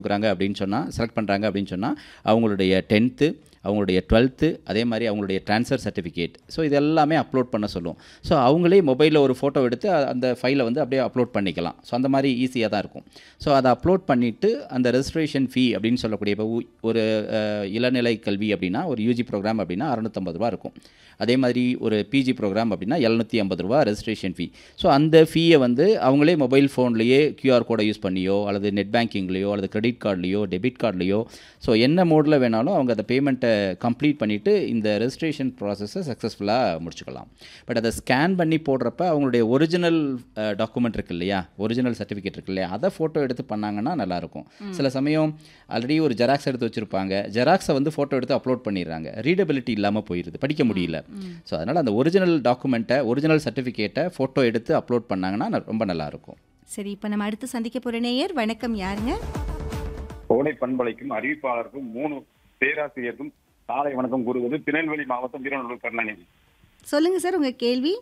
கொடுக்குறாங்க அப்படின்னு சொன்னால் செலக்ட் பண்ணுறாங்க அப்படின்னு சொன்னால் அவங்களுடைய டென்த்து அவங்களுடைய டுவெல்த்து அதே மாதிரி அவங்களுடைய ட்ரான்ஸ்ஃபர் சர்டிஃபிகேட் ஸோ இது எல்லாமே அப்லோட் பண்ண சொல்லும் ஸோ அவங்களே மொபைலில் ஒரு ஃபோட்டோ எடுத்து அ- அந்த ஃபைலை வந்து அப்படியே அப்லோட் பண்ணிக்கலாம் ஸோ அந்த மாதிரி ஈஸியாக தான் இருக்கும் ஸோ அதை அப்லோட் பண்ணிவிட்டு அந்த ரெஜிஸ்ட்ரேஷன் ஃபீ அப்படின்னு சொல்லக்கூடிய இப்போ உ- ஒரு அஹ், இளநிலை கல்வி அப்படின்னா ஒரு யூஜி ப்ரோக்ராம் அப்படின்னா அறநூற்றம்பது ரூபா இருக்கும் அதே மாதிரி ஒரு பிஜி ப்ரோக்ராம் அப்படின்னா எழுநூற்றி ஐம்பது ரூபா ரெஜிஸ்ட்ரேஷன் ஃபீ ஸோ அந்த ஃபீயை வந்து அவங்களே மொபைல் ஃபோன்லேயே கியூஆர் கோடை யூஸ் பண்ணியோ அல்லது நெட் பேங்கிங்லேயோ அல்லது கிரெடிட் கார்ட்லேயோ டெபிட் கார்ட்லேயோ ஸோ என்ன மோடில் வேணாலும் அவங்க அந்த பேமெண்ட்டை கம்ப்ளீட் பண்ணிவிட்டு இந்த ரெஜிஸ்ட்ரேஷன் ப்ராசஸை சக்ஸஸ்ஃபுல்லாக முடிச்சுக்கலாம் பட் அதை ஸ்கேன் பண்ணி போடுறப்ப அவங்களுடைய ஒரிஜினல் டாக்குமெண்ட் இருக்கு இல்லையா ஒரிஜினல் சர்டிஃபிகேட் இருக்கு இல்லையா அதை ஃபோட்டோ எடுத்து பண்ணாங்கன்னா நல்லாயிருக்கும் சில சமயம் ஆல்ரெடி ஒரு ஜெராக்ஸ் எடுத்து வச்சுருப்பாங்க ஜெராக்ஸை வந்து ஃபோட்டோ எடுத்து அப்லோட் பண்ணிடுறாங்க ரீடபிலிட்டி இல்லாமல் போயிடுது படிக்க முடியல ஸோ அதனால் அந்த ஒரிஜினல் டாக்குமெண்ட்டை ஒரிஜினல் சர்டிஃபிகேட்டை ஃபோட்டோ எடுத்து அப்லோட் பண்ணாங்கன்னா ந- ரொம்ப நல்லாயிருக்கும் சரி இப்போ நம்ம அடுத்து சந்திக்க போற நேயர் வணக்கம் யாருங்க கோடை பண்பலைக்கும் அறிவிப்பாளருக்கும் மூணு பேராசிரியருக்கும் காலை வணக்கம் கூறுவது திருநெல்வேலி மாவட்டம் வீரநல்லூர் கருணாநிதி சொல்லுங்க சார் உங்க கேள்வி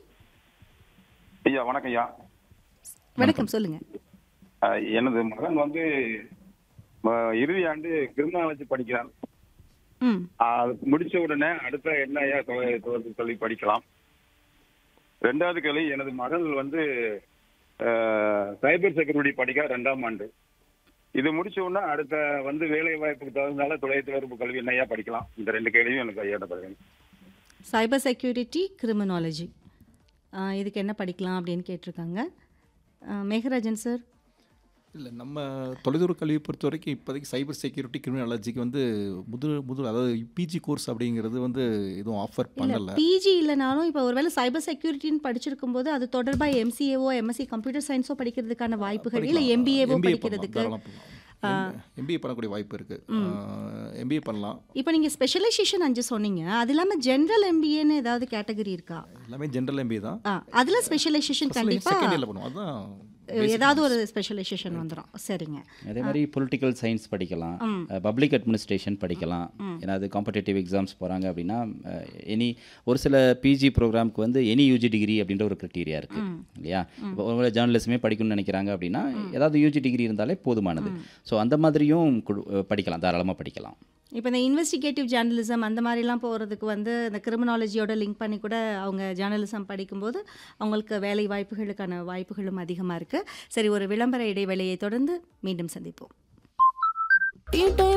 ஐயா வணக்கம் ஐயா வணக்கம் சொல்லுங்க அஹ், எனது மகன் வந்து அஹ், இறுதி ஆண்டு கிரிமினாலஜி படிக்கிறான் ம் அஹ், அது முடிச்ச உடனே அடுத்த என்ன ஐயா தொ- தொடர்பு கல்வி படிக்கலாம் ரெண்டாவது கேள்வி எனது மகள் வந்து சைபர் செக்யூரிட்டி படிக்க ரெண்டாம் ஆண்டு இது முடிச்ச உடனே அடுத்த வந்து வேலை வாய்ப்புக்கு தகுந்தால தொலை தொடர்பு கல்வி என்னையா படிக்கலாம் இந்த ரெண்டு கேள்வியும் எனக்கு ஐயா பதில் சைபர் செக்யூரிட்டி கிரிமினாலஜி இதுக்கு என்ன படிக்கலாம் அப்படின்னு கேட்டிருக்காங்க ஆ, மேகராஜன் சார் இல்லை நம்ம தொலைதூர கல்வியை பொறுத்த வரைக்கும் இப்போதைக்கு சைபர் செக்யூரிட்டி கிரிமினாலஜிக்கு வந்து முதல் முதல் அதாவது பிஜி கோர்ஸ் அப்படிங்கிறது வந்து எதுவும் ஆஃபர் இல்ல பண்ணலை பிஜி இல்லைனாலும் இப்போ ஒருவேளை சைபர் செக்யூரிட்டின்னு படிச்சிருக்கும் போது அது தொடர்பாக எம்சிஏவோ எம்எஸ்சி கம்ப்யூட்டர் சயின்ஸோ படிக்கிறதுக்கான வாய்ப்புகள் இல்லை எம்பிஏவோ படிக்கிறதுக்கு எம்பிஏ பண்ணக்கூடிய வாய்ப்பு இருக்கு எம்பிஏ பண்ணலாம் இப்போ நீங்கள் ஸ்பெஷலைசேஷன் அஞ்சு சொன்னீங்க அது இல்லாமல் ஜென்ரல் எம்பிஏன்னு ஏதாவது கேட்டகரி இருக்கா எல்லாமே ஜென்ரல் எம்பிஏ தான் ஆ அதில் ஸ்பெஷலைசேஷன் செகண்ட் கண்டிப்பாக இயரில் பண்ணுவோம் அதுதான் ஏதாவது ஒரு ஸ்பெஷலைசேஷன் வந்துடும் சரிங்க அதே மாதிரி பொலிட்டிக்கல் சயின்ஸ் படிக்கலாம் பப்ளிக் அட்மினிஸ்ட்ரேஷன் படிக்கலாம் ஏன்னா அது காம்படிட்டிவ் எக்ஸாம்ஸ் போகிறாங்க அப்படின்னா எனி ஒரு சில பிஜி ப்ரோக்ராம்க்கு வந்து எனி யூஜி டிகிரி அப்படின்ற ஒரு க்ரைட்டீரியா இருக்குது இல்லையா இப்போ ஒரு ஜேர்னலிசமே படிக்கணும்னு நினைக்கிறாங்க அப்படின்னா ஏதாவது யூஜி டிகிரி இருந்தாலே போதுமானது ஸோ அந்த மாதிரியும் குடு- படிக்கலாம் தாராளமாக படிக்கலாம் இப்போ இந்த இன்வெஸ்டிகேட்டிவ் ஜேர்னலிசம் அந்த மாதிரிலாம் போகிறதுக்கு வந்து இந்த கிரிமினாலஜியோட லிங்க் பண்ணி கூட அவங்க ஜேர்னலிசம் படிக்கும்போது அவங்களுக்கு வேலை வாய்ப்புகளுக்கான வாய்ப்புகளும் அதிகமாக இருக்குது சரி ஒரு விளம்பர இடைவேளையை தொடர்ந்து மீண்டும் சந்திப்போம் டீ டைம்